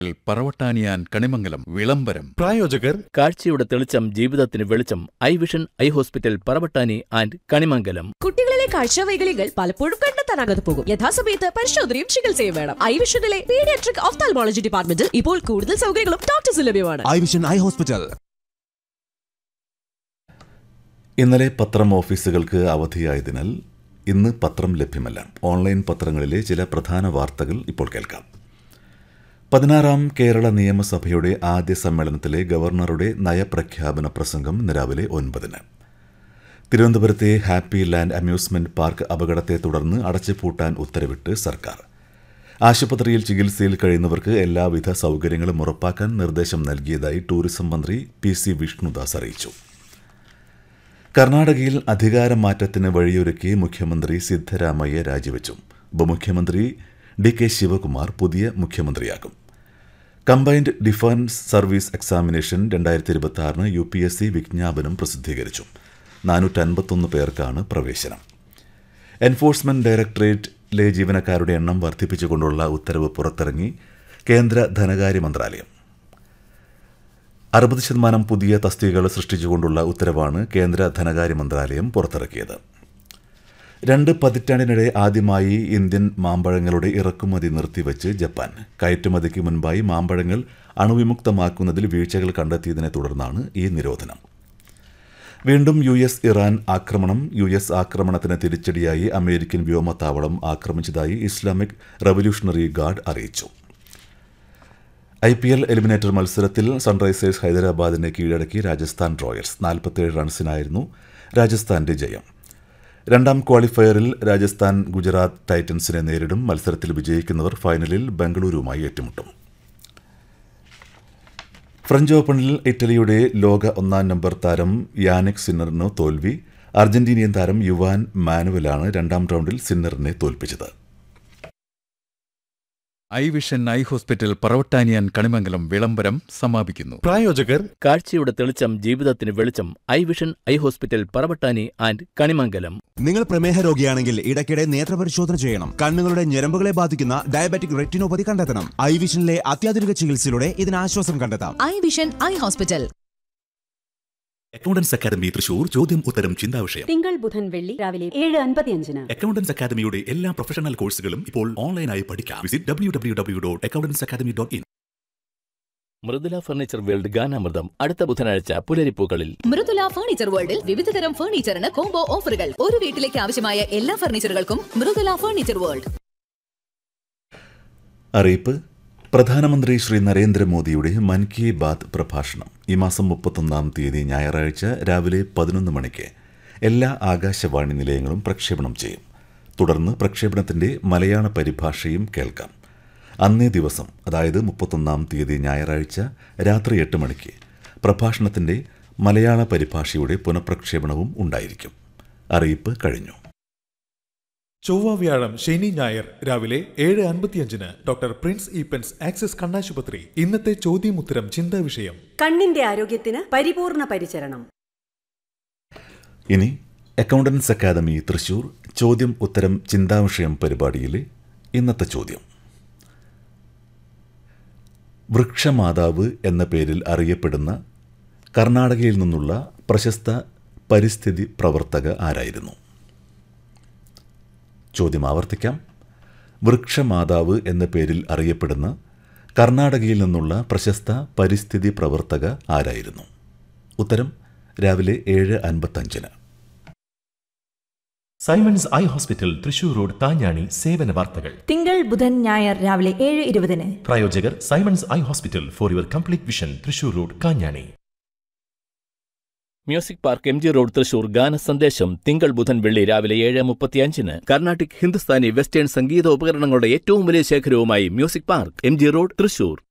പറവട്ടാനിയാൻ കണിമംഗലം വിളംബരം പ്രായോജകർ കാഴ്ചയുടെ തെളിച്ചം ജീവിതത്തിന് വെളിച്ചം eye vision eye hospital Paravattani and Kanimangalam കുട്ടികളിലെ കാഴ്ചവൈകല്യങ്ങൾ പലപ്പോഴും കണ്ടെത്താനാകാതെ പോകും യഥാസമയത്ത് പരിശോധനയും ചികിത്സയും വേണം ഐ വിഷനിലെ പീഡിയാട്രിക് ഓഫ്താൽമോളജി ഡിപ്പാർട്ട്മെന്റിൽ ഇപ്പോൾ കൂടുതൽ സൗകര്യങ്ങളും ഡോക്ടേഴ്സ് ലഭ്യമാണ് ഐ വിഷൻ ഐ ഹോസ്പിറ്റൽ ഇന്നലെ പത്രം ഓഫീസുകൾക്ക് അവധിയായതിനാൽ ഇന്ന് പത്രം ലഭ്യമല്ല ഓൺലൈൻ പത്രങ്ങളിലെ ചില പ്രധാന വാർത്തകൾ ഇപ്പോൾ കേൾക്കാം പതിനാറാം കേരള നിയമസഭയുടെ ആദ്യ സമ്മേളനത്തിലെ ഗവർണറുടെ നയപ്രഖ്യാപന പ്രസംഗം ഇന്ന് രാവിലെ ഒൻപതിന് തിരുവനന്തപുരത്തെ ഹാപ്പി ലാൻഡ് അമ്യൂസ്മെന്റ് പാർക്ക് അപകടത്തെ തുടർന്ന് അടച്ചുപൂട്ടാൻ ഉത്തരവിട്ട് സർക്കാർ ആശുപത്രിയിൽ ചികിത്സയിൽ കഴിയുന്നവർക്ക് എല്ലാവിധ സൗകര്യങ്ങളും ഉറപ്പാക്കാൻ നിർദ്ദേശം നൽകിയതായി ടൂറിസം മന്ത്രി പി സി വിഷ്ണുദാസ് അറിയിച്ചു കർണാടകയിൽ അധികാരമാറ്റത്തിന് വഴിയൊരുക്കി മുഖ്യമന്ത്രി സിദ്ധരാമയ്യ രാജിവെച്ചു ഉപമുഖ്യമന്ത്രി ഡി കെ ശിവകുമാർ പുതിയ മുഖ്യമന്ത്രിയാകും കമ്പൈൻഡ് ഡിഫൻസ് സർവീസ് എക്സാമിനേഷൻ രണ്ടായിരത്തി ഇരുപത്തി ആറിന് യു പി എസ് സി വിജ്ഞാപനം പ്രസിദ്ധീകരിച്ചു നാനൂറ്റൻപത്തൊന്ന് പേർക്കാണ് പ്രവേശനം എൻഫോഴ്സ്മെന്റ് ഡയറക്ടറേറ്റിലെ ജീവനക്കാരുടെ എണ്ണം വർദ്ധിപ്പിച്ചുകൊണ്ടുള്ള ഉത്തരവ് പുറത്തിറങ്ങി കേന്ദ്ര ധനകാര്യ മന്ത്രാലയം അറുപത് ശതമാനം പുതിയ തസ്തികകൾ സൃഷ്ടിച്ചുകൊണ്ടുള്ള ഉത്തരവാണ് കേന്ദ്ര ധനകാര്യ മന്ത്രാലയം പുറത്തിറക്കിയത് രണ്ട് പതിറ്റാണ്ടിനിടെ ആദ്യമായി ഇന്ത്യൻ മാമ്പഴങ്ങളുടെ ഇറക്കുമതി നിർത്തിവെച്ച് ജപ്പാൻ കയറ്റുമതിക്ക് മുൻപായി മാമ്പഴങ്ങൾ അണുവിമുക്തമാക്കുന്നതിൽ വീഴ്ചകൾ കണ്ടെത്തിയതിനെ തുടർന്നാണ് ഈ നിരോധനം വീണ്ടും യു എസ് ഇറാൻ ആക്രമണം യു എസ് ആക്രമണത്തിന് തിരിച്ചടിയായി അമേരിക്കൻ വ്യോമത്താവളം ആക്രമിച്ചതായി ഇസ്ലാമിക് റവല്യൂഷണറി ഗാർഡ് അറിയിച്ചു ഐ പി എൽ എലിമിനേറ്റർ മത്സരത്തിൽ സൺറൈസേഴ്സ് ഹൈദരാബാദിനെ കീഴടക്കി രാജസ്ഥാൻ റോയൽസ് നാൽപ്പത്തേഴ് റൺസിനായിരുന്നു രാജസ്ഥാന്റെ ജയം രണ്ടാം ക്വാളിഫയറിൽ രാജസ്ഥാൻ ഗുജറാത്ത് ടൈറ്റൻസിനെ നേരിടും മത്സരത്തിൽ വിജയിക്കുന്നവർ ഫൈനലിൽ ബംഗളൂരുവുമായി ഏറ്റുമുട്ടും ഫ്രഞ്ച് ഓപ്പണിൽ ഇറ്റലിയുടെ ലോക ഒന്നാം നമ്പർ താരം യാനിക് സിന്നറിന് തോൽവി അർജന്റീനിയൻ താരം യുവാൻ മാനുവലാണ് രണ്ടാം റൗണ്ടിൽ സിന്നറിനെ തോൽപ്പിച്ചത് ഐ വിഷൻ ഐ ഹോസ്പിറ്റൽ പറവട്ടാനിയാൻ കണിമംഗലം വിളംബരം സമാപിക്കുന്നു പ്രായോജകർ കാഴ്ചയുടെ തെളിച്ചം ജീവിതത്തിന് വെളിച്ചം eye vision eye hospital Paravattani and Kanimangalam നിങ്ങൾ പ്രമേഹ രോഗിയാണെങ്കിൽ ഇടയ്ക്കിടെ നേത്രപരിശോധന ചെയ്യണം കണ്ണുകളുടെ ഞരമ്പുകളെ ബാധിക്കുന്ന ഡയബറ്റിക് റെറ്റിനോപ്പതി കണ്ടെത്തണം ഐ വിഷനിലെ അത്യാധുനിക ചികിത്സയിലൂടെ ഇതിന് ആശ്വാസം കണ്ടെത്താം eye vision eye hospital accountants academy Thrissur ചോദ്യം ഉത്തരം ചിന്താവിഷയം തിങ്കൾ ബുധൻ വെള്ളി രാവിലെ ഏഴ് അൻപത്തിയഞ്ചിന് അക്കൗണ്ടൻസ് അക്കാദമിയുടെ എല്ലാ പ്രൊഫഷണൽ കോഴ്സുകളും ഇപ്പോൾ ഓൺലൈനായി പഠിക്കാം visit W W W dot accountants academy dot in Mridula furniture world ഗാനാമൃതം അടുത്ത ബുധനാഴ്ച പുലരിപ്പൂക്കളിൽ മൃദുല ഫർണിച്ചർ വേൾഡിൽ വിവിധതരം ഫർണിച്ചറിന് കോംബോ ഓഫറുകൾ ഒരു വീട്ടിലേക്ക് ആവശ്യമായ എല്ലാ ഫർണിച്ചറുകൾക്കും മൃദുല ഫർണിച്ചർ വേൾഡ് അറിയിപ്പ് പ്രധാനമന്ത്രി ശ്രീ നരേന്ദ്രമോദിയുടെ മൻ കി ബാത് പ്രഭാഷണം ഈ മാസം മുപ്പത്തൊന്നാം തീയതി ഞായറാഴ്ച രാവിലെ പതിനൊന്ന് മണിക്ക് എല്ലാ ആകാശവാണി നിലയങ്ങളും പ്രക്ഷേപണം ചെയ്യും തുടർന്ന് പ്രക്ഷേപണത്തിന്റെ മലയാള പരിഭാഷയും കേൾക്കാം അന്നേ ദിവസം അതായത് മുപ്പത്തൊന്നാം തീയതി ഞായറാഴ്ച രാത്രി എട്ട് മണിക്ക് പ്രഭാഷണത്തിന്റെ മലയാള പരിഭാഷയുടെ പുനഃപ്രക്ഷേപണവും ഉണ്ടായിരിക്കും അറിയിപ്പ് കഴിഞ്ഞു ചൊവ്വ വ്യാഴം ശനി ഞായർ രാവിലെ ഏഴ് അൻപത്തിയഞ്ചിന് ഡോക്ടർ പ്രിൻസ് ഈപ്പൻസ് ആക്സിസ് കണ്ണാശുപത്രി ഇന്നത്തെ ചോദ്യമുത്തരം ചിന്താ വിഷയം കണ്ണിന്റെ ആരോഗ്യത്തിന് പരിപൂർണ പരിചരണം ഇനി അക്കൗണ്ടൻസ് അക്കാദമി തൃശൂർ ചോദ്യം ഉത്തരം ചിന്താവിഷയം പരിപാടിയിലെ ഇന്നത്തെ ചോദ്യം വൃക്ഷമാതാവ് എന്ന പേരിൽ അറിയപ്പെടുന്ന കർണാടകയിൽ നിന്നുള്ള പ്രശസ്ത പരിസ്ഥിതി പ്രവർത്തക ആരായിരുന്നു ചോദ്യം ആവർത്തിക്കാം വൃക്ഷമാതാവ് എന്ന പേരിൽ അറിയപ്പെടുന്ന കർണാടകയിൽ നിന്നുള്ള പ്രശസ്ത പരിസ്ഥിതി പ്രവർത്തക ആരായിരുന്നു ഉത്തരം രാവിലെ ഏഴ് അൻപത്തഞ്ചിന് Simons eye hospital Thrissur road Thanjani സേവന വാർത്തകൾ തിങ്കൾ ബുധൻ ഞായർ രാവിലെ ഏഴ് ഇരുപതിന് പ്രായോജകർ Simons eye hospital for your complete vision Thrissur road Kanjani music park M G road Thrissur ഗാന സന്ദേശം തിങ്കൾ ബുധൻ വെള്ളി രാവിലെ ഏഴ് മുപ്പത്തിയഞ്ചിന് കർണാട്ടിക് ഹിന്ദുസ്ഥാനി വെസ്റ്റേൺ സംഗീത ഉപകരണങ്ങളുടെ ഏറ്റവും വലിയ ശേഖരവുമായി music park M G road Thrissur